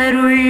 அருள்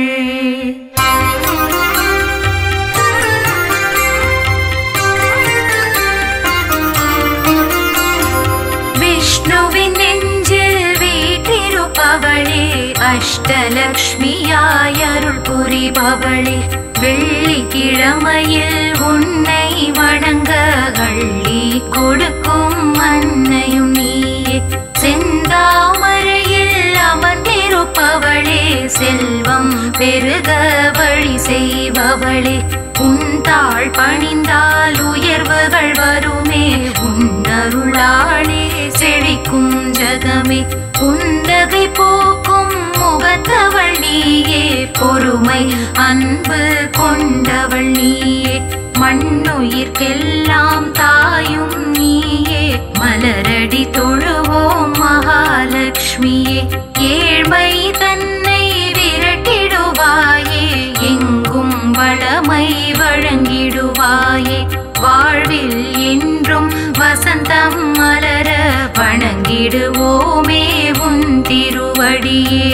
விஷ்ணுவின் நெஞ்சில் வீற்றிருப்பவளே அஷ்டலக்ஷ்மியாய் அருள் புரிபவளே வெள்ளிக்கிழமையில் உன்னை வணங்க அள்ளி கொடுக்கும் அன்னையும் நீயே செந்தாமரையில் அமர்ந்திருப்பவளே செல்வம் பெருக வழி செய்பவளே உன் தாழ் பணிந்தால் உயர்வுகள் வருமே உன் அருளாளே செழிக்கும் ஜகமே புன்னகை போக்கும் முகத்தவள் நீயே பொறுமை அன்பு கொண்டவள் நீயே மண்ணுயிர்க்கெல்லாம் தாயும் நீயே மலரடி தொழுவோம் மகாலட்சுமியே ஏழ்மை தன்னை விரட்டிடுவாயே எங்கும் வளமை வழங்கிடுவாயே வாழ்வில் என்றும் வசந்தம் மலர வணங்கிடுவோமே உன் திருவடியே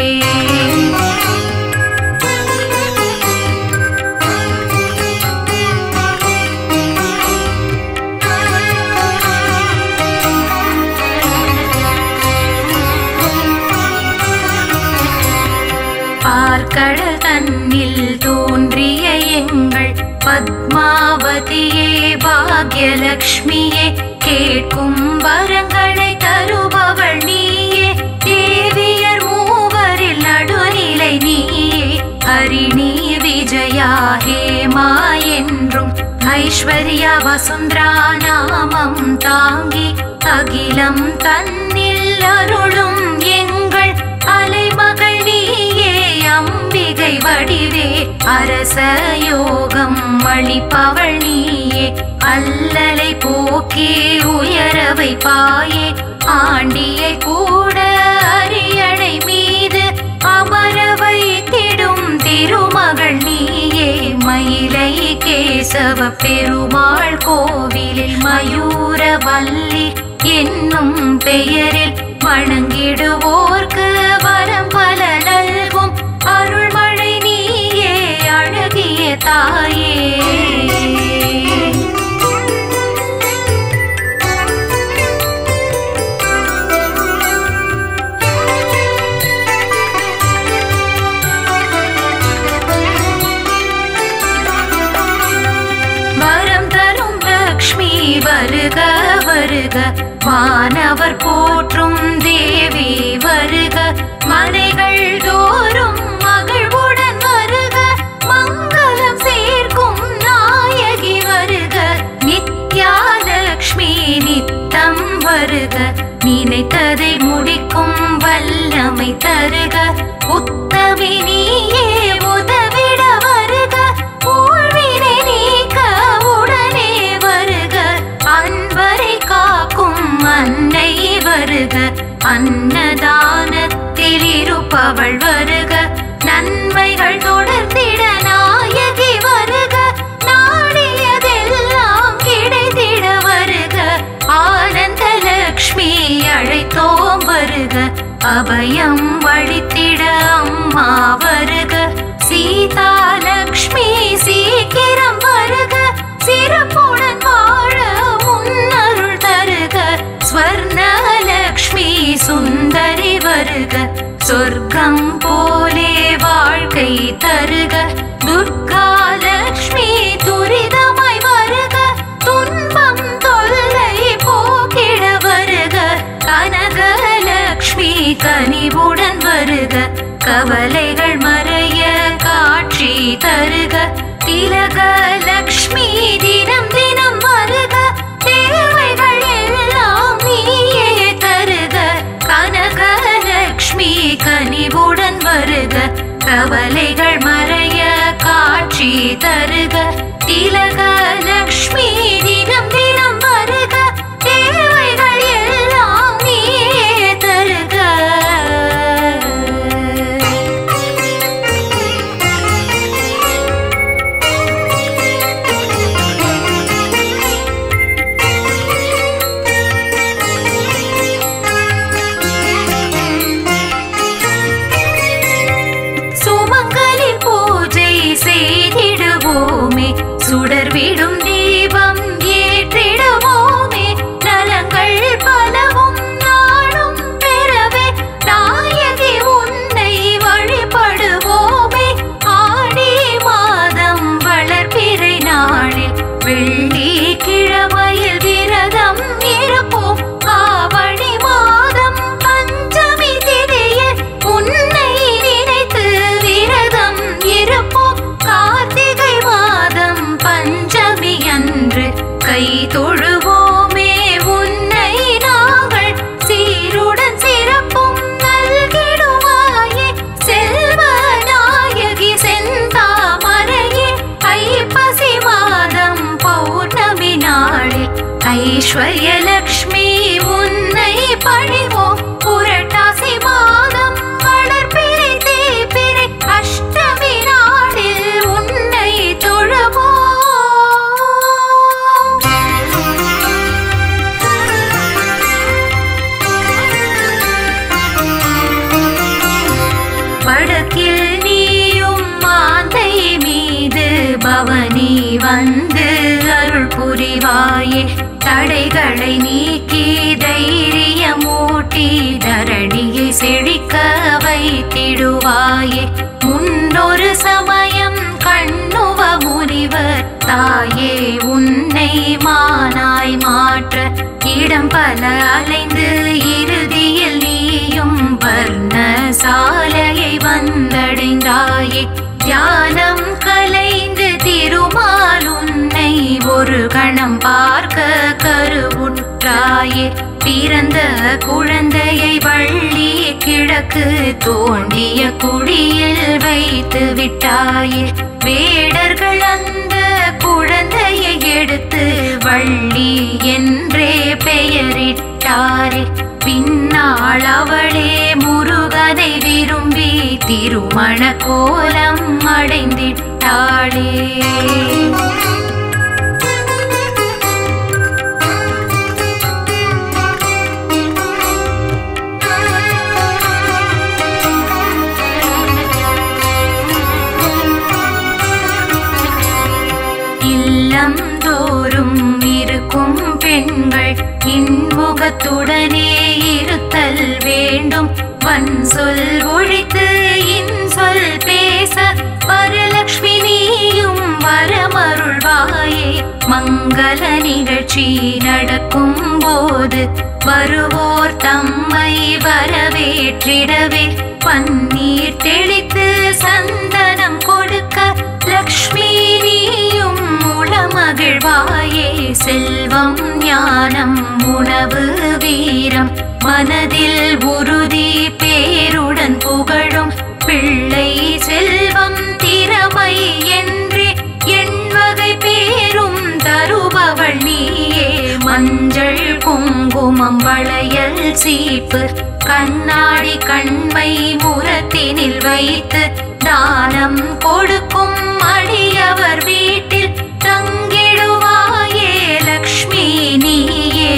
பார்க்கடல் தன்னில் தோன்றிய எங்கள் பத்மாவதியே பாக்யலக்ஷ்மியே கேட்கும் வரங்களை தருபவள் நீயே தேவியர் மூவரில் நடுநிலை நீயே ஹரிணி விஜயா ஹேமா என்றும் ஐஸ்வர்யா வசுந்தரா நாமம் தாங்கி அகிலம் தன்னில் அருளும் எங்கள் அலைமகள் நீயே அம்பிகை வடிவே அரச யோகம் அளிப்பவள் நீயே அல்லலை போக்கி உயர வைப்பாயே ஆண்டியை கூட அரியணை மீது அமர வைத்திடும் திருமகள் நீயே மயிலை கேசவ பெருமாள் கோவிலில் மயூரவல்லி என்னும் பெயரில் வணங்கிடுவோர்க்கு வரம் பல நல்கும் அருள்மழை நீயே அழகிய தாயே வரம் தரும் லக்ஷ்மி வருக வருக வானவர் போற்றும் தேவி வருக மனைகள் தோறும் மகிழ்வுடன் வருக மங்களம் சேர்க்கும் நாயகி வருக நித்யாலக்ஷ்மி நித்தம் வருக நினைத்ததை முடிக்கும் வல்லமை தருக உத்தமி நீயே உதவிட வருக ஊழ்வினை நீக்க உடனே வருக அன்பரை காக்கும் அன்னை வருக அன்னதானத்தில் இருப்பவள் வருக நன்மைகள் தொடர்ந்திட நாயகி வருக நாடியதெல்லாம் கிடைத்திட வருக ஆனந்த லக்ஷ்மி அழைத்தோம் வருக அபயம் வழித்திட அம்மா வருக சீதா லக்ஷ்மி சீக்கிரம் வருக சிறப்புடன் வாழ உன்னருள் தருக ஸ்வர்ணலக்ஷ்மி சுந்தரி வருக சொர்க்கம் போலே வாழ்க்கை தருக துர்கா லக்ஷ்மி துரிதமாய் வருக துன்பம் தொல்லை போக்கிட வருக கனகலக்ஷ்மி கனிவுடன் வருக கவலைகள் மறைய காட்சி தருக திலகலக்ஷ்மி தினம் தினம் வருக தேவைகள் எல்லாம் நீயே தருக கனகலக்ஷ்மி கனிவுடன் வருக கவலைகள் மறைய காட்சி தருக திலகலக்ஷ்மி தினம் தினம் வருக தேவைகள் எல்லாம் நீயே தருக சுமங்க செய்திடுவோமே சுடர்விடும் தீபம் ஏற்றிடுவோமே நலங்கள் பலவும் நாடும் பெறவே நாயகி உன்னை வழிபடுவோமே ஆடி மாதம் வளர்பிறை நாளில் வெள்ளி கிழமையில் விரதம் இருப்போம் ஆவணி மாதம் பஞ்சமி திதியில் உன்னை நினைத்து விரதம் இருப்போம் கார்த்திகை மாதம் பஞ்சமி அன்று கை தொழுவோமே உன்னை நாங்கள் சீருடன் சிறப்பும் நல்கிடுவாயே செல்வ நாயகி செந்தாமரையே ஐப்பசி மாதம் பௌர்ணமி நாளில் ஐஸ்வர்யலக்ஷ்மி உன்னை பணிவோம் புரட்டாசி மாதம் வளர்பிறை தேய்பிறை அஷ்டமி நாளில் உன்னை தொழுவோம் வடக்கில் நீயும் மாந்தை மீது பவனி வந்து அருள் புரிவாயே தடைகளை நீக்கி தைரியமூட்டி தரணியை செழிக்க வைத்திடுவாயே முன்னொரு சமயம் கண்ணுவ முனிவர் தாயே உன்னை மானாய் மாற்ற இடம் பல அலைந்து இறுதியில் நீயும் வர்ண சாலையை வந்தடைந்தாயே தியானம் கலைந்து திருமால் உன்னை ஒரு கணம் பார்க்க கருவுற்றாயே பிறந்த குழந்தையை வள்ளி கிழக்கு தோண்டிய குடியில் வைத்து விட்டாயே வேடர்கள் அந்த குழந்தையை எடுத்து வள்ளி என்றே பெயரிட்டாரே பின்னாள் அவளே முருகனை விரும்பி திருமண கோலம் அடைந்திட்டாளே இல்லம் தோறும் இருக்கும் பெண்கள் இன்முகத்துடனே இருத்தல் வேண்டும் வன் சொல் ஒழித்து இன்சொல் பேச வரலக்ஷ்மி நீயும் வரமருள்வாயே மங்கள நிகழ்ச்சி நடக்கும் போது வருவோர் தம்மை வரவேற்றிடவே பன்னீர் தெளித்து சந்தனம் கொடுக்க லக்ஷ்மி நீயும் உளமகிழ்வாயே செல்வம் ஞானம் உணவு வீரம் மனதில் உறுதி பேருடன் புகழும் பிள்ளை செல்வம் திறமை என்று எண்வகை பேரும் தருபவள் நீயே மஞ்சள் குங்குமம் வளையல் சீப்பு கண்ணாடி கண்மை முரத்தினில் வைத்து தானம் கொடுக்கும் அடியவர் வீட்டில் தங்கிடுவாயே லக்ஷ்மி நீயே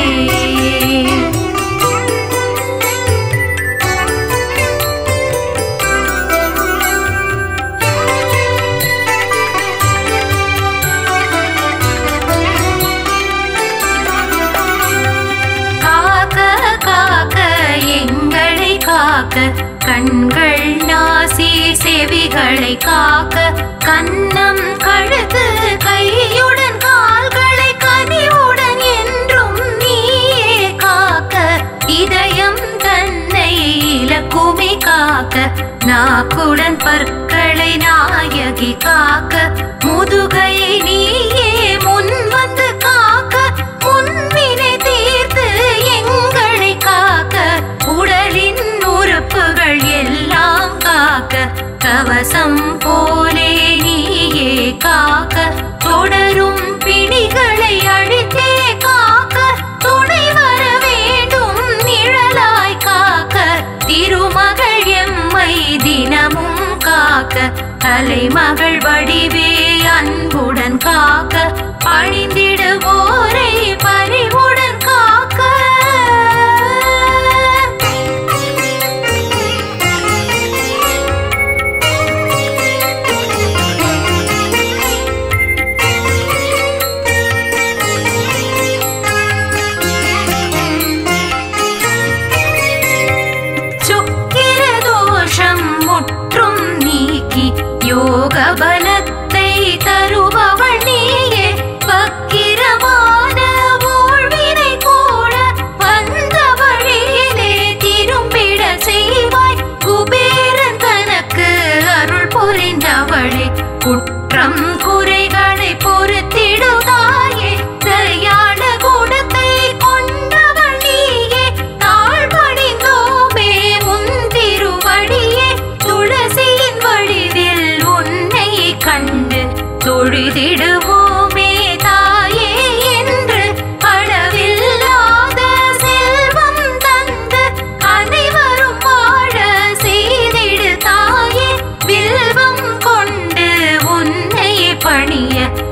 காக்க காக்க எங்களை காக்க கண்கள் நாசி செவிகளை காக்க கன்னம் கழுத்து கையுடன் கால்களை கனிவுடன் என்றும் நீயே காக்க இதயம் தன்னை இலக்குமி காக்க நாக்குடன் பற்களை நாயகி காக்க முதுகை நீயே முன் வந்து காக்க முன்வினை தீர்த்து எங்களை காக்க உடலின் உறுப்புகள் எல்லாம் காக்க கவசம் போலே நீயே காக்க தொடரும் பிணிகளை அழித்தே காக்க துணை வர வேண்டும் நிழலாய் காக்க திருமகள் எம்மை தினமும் காக்க அலைமகள் வடிவே அன்புடன் காக்க பணிந்திடுவோரை பரிவுடன் காக்க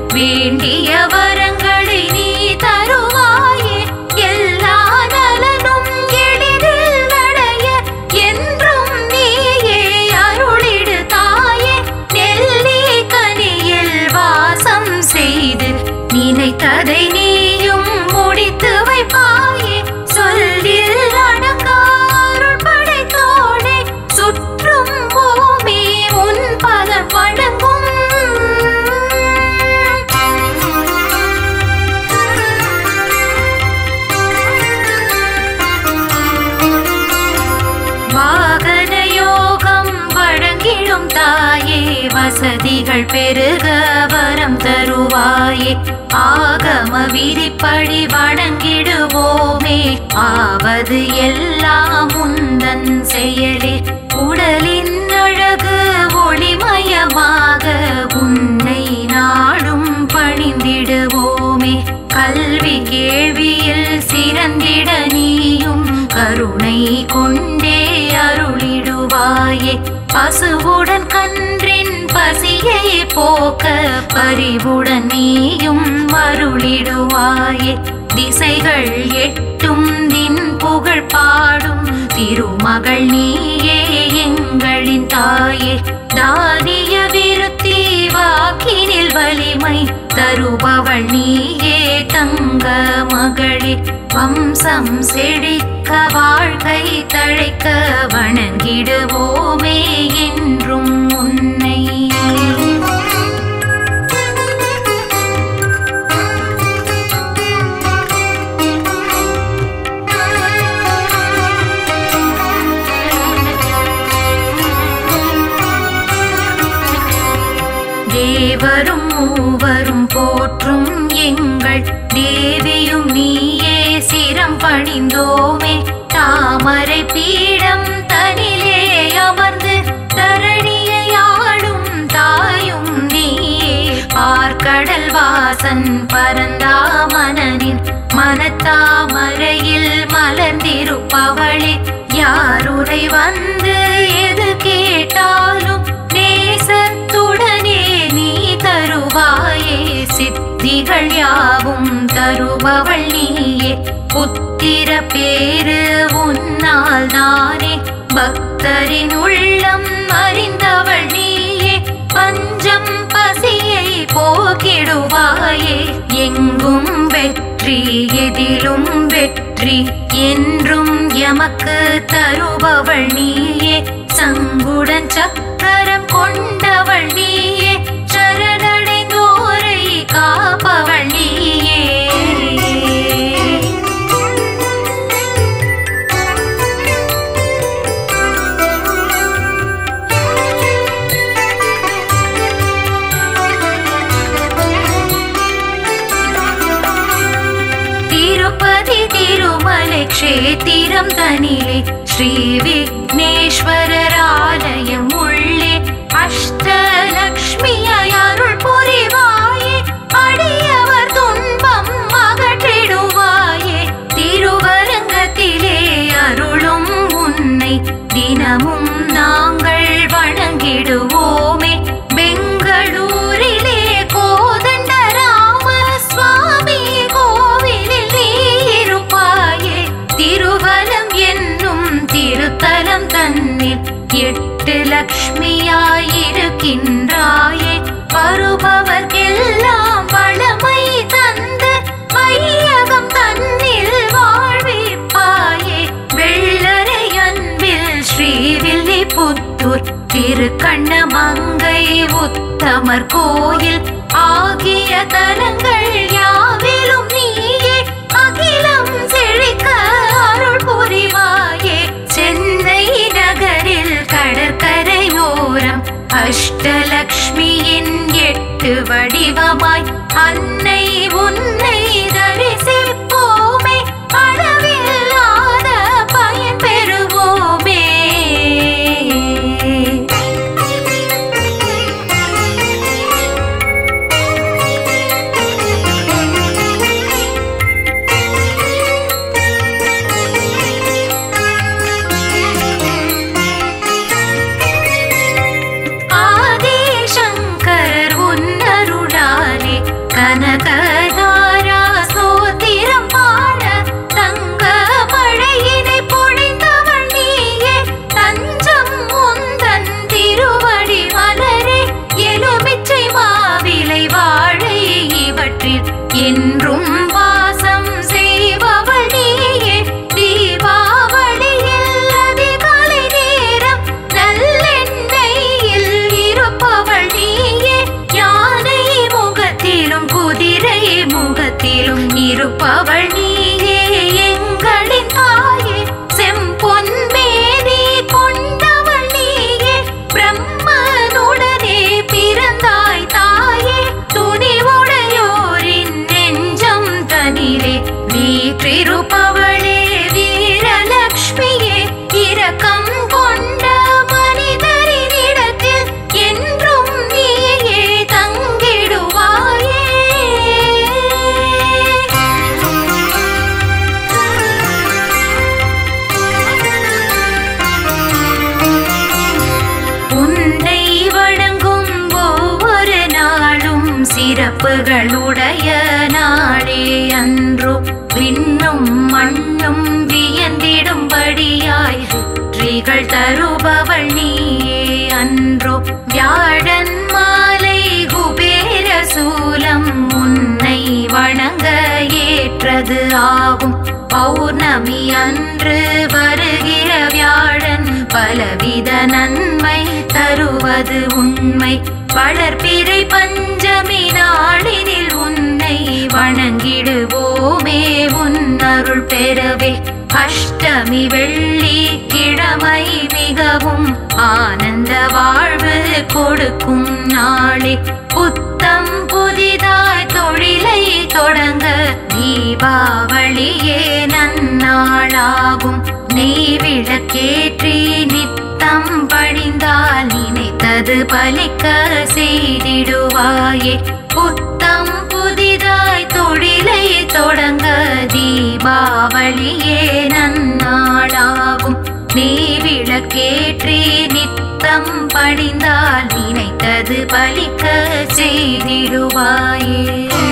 வேண்டிய வரங்களை நீ தருவாயே எல்லா நலனும் எளிதில் அடைய என்றும் நீயே அருளிடு தாயே நெல்லி கனியில் வாசம் செய்து நினைத்ததை நீயும் முடித்து வைப்பாயே சொல்லில் அடங்காருள் படைத்தோடே சுற்றும் பூமி உன் பதம் வணங்கும் வாகன யோகம் வழங்கிடும் தாயே வசதிகள் பெருக வரம் தருவாயே ஆகம விதிப்படி வணங்கிடுவோமே ஆவது எல்லாம் உந்தன் செயலே உடலின் அழகு ஒளிமயமாக உன்னை நாடும் பணிந்திடுவோமே கல்வி கேள்வியில் சிறந்திட நீயும் கருணை கொண்டே அருளிடுவாயே பசுவுடன் கன்றின் பசியை போக்க பரிவுடன் நீயும் அருளிடுவாயே திசைகள் எட்டும் நின் புகழ் பாடும் திருமகள் நீயே எங்களின் தாயே தானிய விருத்தி வாக்கினில் வலிமை தருபவள் நீயே தங்க மகளே வம்சம் செழிக்க வாழ்க்கை தழைக்க வணங்கிடுவோமே என்றும் உன்னை தேவரும் மூவரும் போற்றும் எங்கள் தேவியும் நீயே சிரம் பணிந்தோமே தாமரை பீடம் தனிலே அமர்ந்து தரணியை ஆடும் தாயும் நீயே பார்க்கடல் வாசன் பரந்தாமனின் மனத்தாமரையில் மலர்ந்திருப்பவளே யாருரை வந்து எது கேட்டாலும் நேசத்துடனே நீ தருவாயே சித்திகள் யாவும் தருபவள் நீயே புத்திர பேரு உன்னால் நானே பக்தரின் உள்ளம் அறிந்தவள் நீயே பஞ்சம் பசியை போக்கிடுவாயே எங்கும் வெற்றி எதிலும் வெற்றி என்றும் எமக்கு தருபவள் நீயே சங்குடன் சக்கரம் கொண்டவள் நீயே சரணடைந்தோரை காப்பவள் நீயே திருப்பதி திருமலை க்ஷேத்திரம் தனிலே ஸ்ரீ விக்னேஸ்வரர் ஆலயம் உள்ளே அஷ்டலக்ஷ்மியாய் அருள் புரிவாயே அடியவர் துன்பம் அகற்றிடுவாயே திருவரங்கத்திலே அருளும் உன்னை தினமும் நாங்கள் வணங்கிடுவோமே பெங்களூரிலே கோதண்டராம சுவாமி கோவிலில் நீ இருப்பாயே திருவலம் என்னும் திருத்தலம் தன்னில் எட்டு லக்ஷ்மியாயிருக்கின்றாயே வருபவர்க்கெல்லாம் வளமை தந்து வையகம் தன்னில் வாழ்விப்பாயே வெள்ளரை அன்பில் ஸ்ரீவில்லிபுத்தூர் திருக்கண்ணமங்கை உத்தமர் கோயில் ஆகிய தலங்கள் யாவிலும் நீயே அகிலம் செழிக்க அருள் புரிவாயே சென்னை நகரில் கடற்கரையோரம் அஷ்டலக்ஷ்மியின் எட்டு வடிவமாய் அன்னை உன்னை தரிசிப்போமே அளவில்லாத பயன் பெறுவோமே ஆதிசங்கரர் உன்னருளாலே திருப்பவள் நீயே எங்களின் தாயே செம்பொன் மேனி கொண்டவள் நீயே பிரம்மனுடனே பிறந்தாய் தாயே துணிவுடையோரின் நெஞ்சம் தனிலே வீற்றிருப்பவளே வீரலக்ஷ்மியே இரக்கம் கொண்ட மனிதரினிடத்தில் என்றும் நீயே தங்கிடுவாயே உன்னை வணங்கும் ஒவ்வொரு நாளும் சிறப்புகளுடைய நாளே அன்றோ விண்ணும் மண்ணும் வியந்திடும்படியாய் வெற்றிகள் தருபவள் நீயே அன்றோ வியாழன் மாலை குபேர சூலம் உன்னை வணங்க ஏற்றது ஆகும் பௌர்ணமி அன்று வருகிற வியாழன் பலவித நன்மை தருவது உண்மை வளர்ப்பிறை பஞ்சமி நாளினில் உன்னை வணங்கிடுவோமே உன் அருள் பெறவே அஷ்டமி வெள்ளி கிழமை மிகவும் ஆனந்த வாழ்வு கொடுக்கும் நாளே புத்தம் புதிதாய் தொழிலை தொடங்க தீபாவளியே நன்னாளாகும் நெய் விளக்கேற்றி நித்தம் பணிந்தால் நினைத்தது பலிக்க செய்திடுவாயே புத்தம் புதிதாய் தொழிலை தொடங்க தீபாவளியே நன்னாளாகும் நீ விளக்கேற்றி நித்தம் பணிந்தால் நினைத்தது பலிக்க செய்திடுவாயே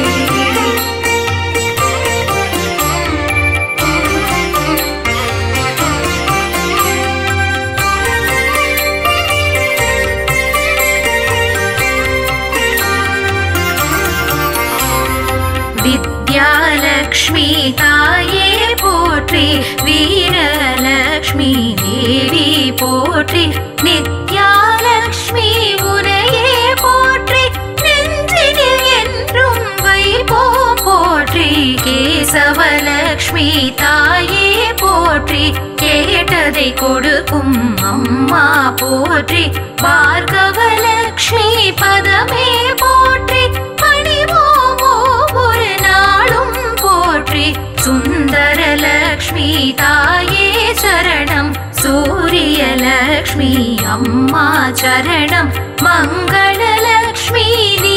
வித்யாலக்ஷ்மி தாயே போற்றி வீரலக்ஷ்மி தேவி போற்றி நித்யாலக்ஷ்மி உனையே போற்றி நெஞ்சினில் என்றும் வைபோ போற்றி கேசவலக்ஷ்மி தாயே போற்றி கேட்டதை கொடுக்கும் அம்மா போற்றி பார்கவலக்ஷ்மி பதமே போற்றி பணிவோமோ ஒரு நாளும் போற்றி சுந்தரலக்ஷ்மி தாயே சரணம் சூரியலக்ஷ்மி அம்மா சரணம் மங்களலக்ஷ்மி